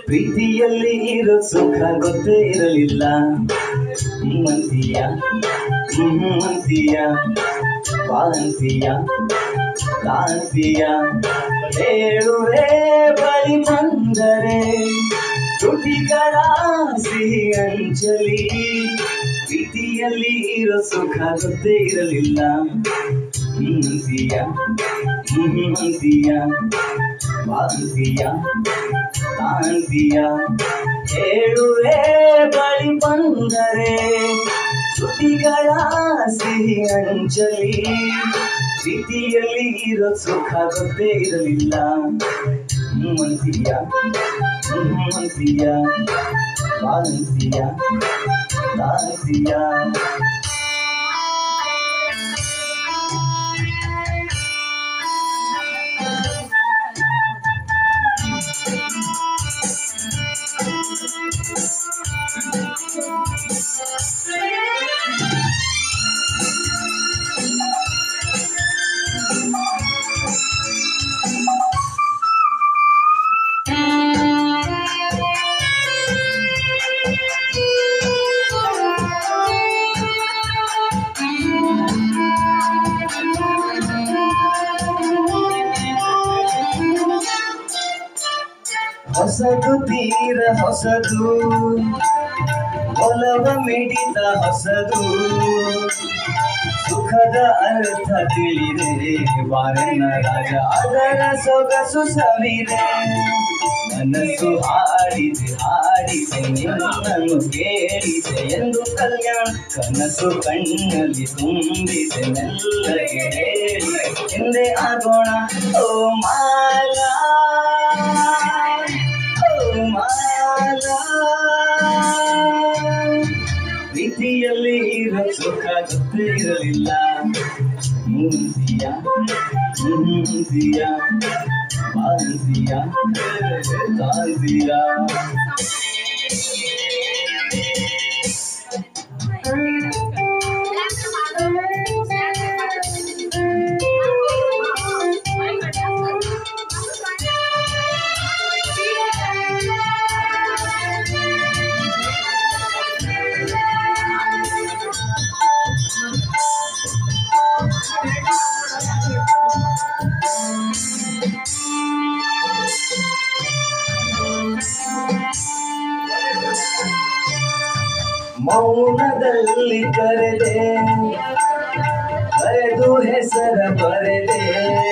ಪ್ರೀತಿಯಲ್ಲಿ ಇರೋ ಸುಖ ಗೊತ್ತೇ ಇರಲಿಲ್ಲ ಮಂತಿಯ ಮಂತಿಯ ವಾಂತಿಯ ಕಾಂತಿಯ ಹೇಳುವೆ ಬಳಿ ಬಂದರೆ ತುಟಿಗಳ ಸಿಹಿ ಅಂಚಲಿ ಪ್ರೀತಿಯಲ್ಲಿ ಇರೋ ಸುಖ ಗೊತ್ತೇ ಇರಲಿಲ್ಲ ಮಂತಿಯ ಮಂತಿಯ ವಾಂತಿಯ ಕಾಂತಿಯ ಹೇಳುವೆ ಬಳಿ ಬಂದರೆ ತುಟಿಗಳ ಸಿಹಿ ಅಂಚಲಿ ಪ್ರೀತಿಯಲ್ಲಿ ಇರೋ ಸುಖ ಗೊತ್ತೇ ಇರಲಿಲ್ಲ ಮಂತಿಯ ಮಂತಿಯ ವಾಂತಿಯ ಕಾಂತಿಯ ಹೊಸದು ತೀರ ಹೊಸದು ಒಲವ ಮಿಡಿತ ಹೊಸದು ಸುಖದ ಅರ್ಥ ತಿಳಿದೆ ಬಾರನ ರಾಜ ಅದರ ಸೊಗಸು ಸವಿರೆ ಮನಸ್ಸು ಹಾಡಿದೆ ಹಾಡಿದೆ ನಿನ್ನನ್ನು ಕೇಳಿದೆ ಎಂದು ಕಲ್ಯಾಣ ಕನಸು ಕಣ್ಣಲ್ಲಿ ತುಂಬಿದೆ ಮೆಲ್ಲಗೆ ಹೇಳಿ ಎಂದೇ ಆಗೋಣ ಓ ಮಾಲಾ ಓ ಮಾಲಾ ಪ್ರೀತಿಯಲ್ಲಿ ಇರೋ ಸುಖ ಗೊತ್ತೇ ಇರಲಿಲ್ಲ ಮುಂದಿಯ ಮುಂದಿಯ ಬಾಂದಿಯ ಕಾಂದಿಯ ಮೌನದಲ್ಲಿ ಕರೆದೆ ಕರೆದು ಹೆಸರ ಬರೆದೆ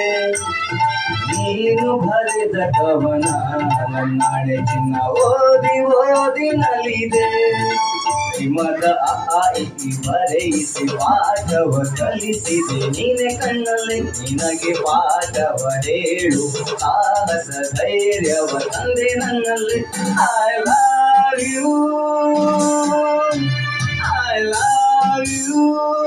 ನೀನು ಬರೆದ ಕವನ ನನ್ನಾಳೆ ಚಿನ್ನ ಓದಿ ಓದಿ ನಲಿದೆ ಹಿಮದ ಆಯ್ಕೆ ಬರೆಯಿಸಿ ಪಾಠವ ಕಲಿಸಿದೆ ನೀನೆ ಕಣ್ಣಲ್ಲಿ ನಿನಗೆ ಪಾಠವ ಹೇಳು ಸಾಹಸ ಧೈರ್ಯವ ತಂದೆ ನನ್ನಲ್ಲಿ I love you I love you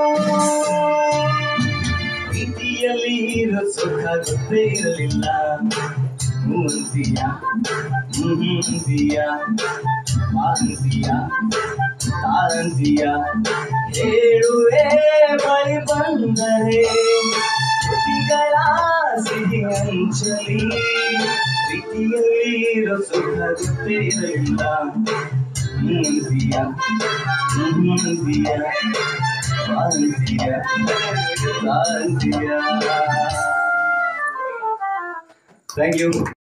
ಪ್ರೀತಿಯಲ್ಲಿ ಇರೋ ಸುಖ ಗೊತ್ತೇ ಇರಲಿಲ್ಲ ಮುಂದಿಯ ಮುಂದಿಯ ಮಾಂದಿಯ ಕಾಂತಿಯ ಹೇಳುವೆ ಬಳಿ ಬಂದರೆ ತುಟಿಗಳ ಸಿಹಿ ಅಂಚಲಿ ಪ್ರೀತಿಯಲ್ಲಿ ಇರೋ ಸುಖ ಗೊತ್ತೇ ಇರಲಿಲ್ಲ ಮುಂದಿಯ ಮುಂದಿಯ ಕಾಂತಿಯ ಕಾಂತಿಯ ಥ್ಯಾಂಕ್ ಯು